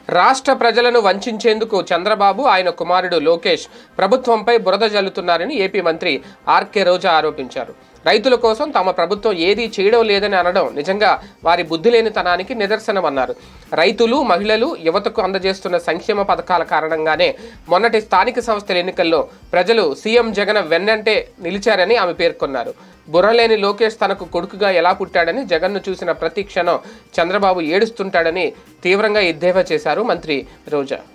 రాష్ట్ర ప్రజలను వంచేందుకు చంద్రబాబు ఆయన కుమారుడు లోకేష్ ప్రభుత్వంపై బురద జల్లుతున్నారని ఏపీ మంత్రి ఆర్కే రోజా ఆరోపించారు రైతుల కోసం తమ ప్రభుత్వం ఏదీ చేయడం లేదని అనడం నిజంగా వారి బుద్ధి లేనితనానికి నిదర్శనమన్నారు రైతులు మహిళలు యువతకు అందజేస్తున్న సంక్షేమ పథకాల కారణంగానే మొన్నటి స్థానిక సంస్థల ఎన్నికల్లో ప్రజలు సీఎం జగన్ వెన్నంటే నిలిచారని ఆమె పేర్కొన్నారు బుర్రలేని లోకేష్ తనకు కొడుకుగా ఎలా పుట్టాడని జగన్ను చూసిన ప్రతి క్షణం చంద్రబాబు ఏడుస్తుంటాడని తీవ్రంగా ఎద్దేవా చేశారు మంత్రి రోజా